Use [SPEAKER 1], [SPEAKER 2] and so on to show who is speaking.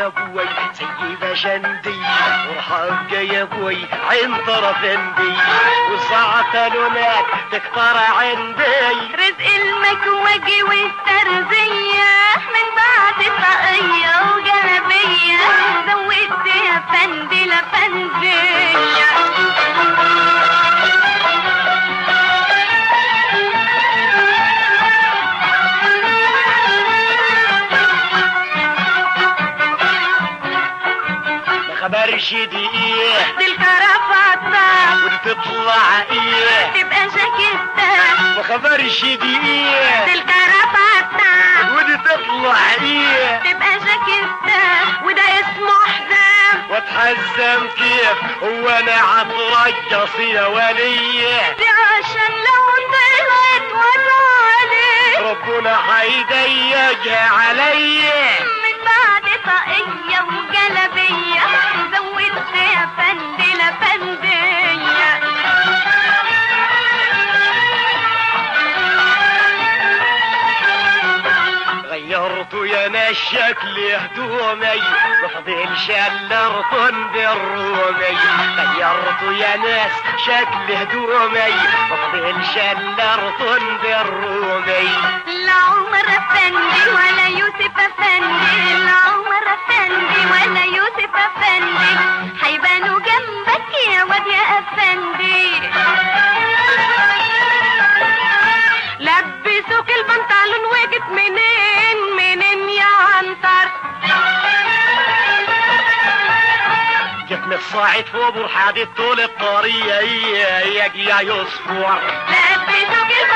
[SPEAKER 1] يا ابوي سيدة شندي وحق يا ابوي عنتر افندي وساعة لونات تكتر عندي
[SPEAKER 2] رزق المكوجي والترزية من بعد طاقية وجلبية زودت يا فندي لفندية
[SPEAKER 1] ما خبرش دي ايه
[SPEAKER 2] دي الكرافطة
[SPEAKER 1] وتطلع ايه
[SPEAKER 2] تبقى جاكيتة
[SPEAKER 1] ما خبرش دي ايه
[SPEAKER 2] دي الكرافطة
[SPEAKER 1] ودي تطلع ايه
[SPEAKER 2] تبقى جاكيتة وده اسمه حزام
[SPEAKER 1] واتحزم كيف هو انا هترجص يا وليه
[SPEAKER 2] دي عشان لو طلعت وطالي
[SPEAKER 1] ربنا هيضيقها عليا
[SPEAKER 2] من بعد طاقية وجلبية زودت يا فندي لفندية
[SPEAKER 1] غيرت يا ناس شكل هدومي وفضل شلرطن بالرومي غيرت يا ناس شكل هدومي وفضل شلرطن بالرومي
[SPEAKER 2] لا عمر افندي ولا يوسف افندي لا عمر افندي ولا يوسف افندي هيبانوا جنبك يا واد يا افندي لبسوك البنطلون وجت منين منين يا عنتر
[SPEAKER 1] جيت متصاعد فوق برحادي طول الطريق يا يا يصفر
[SPEAKER 2] لبسوك البنطلون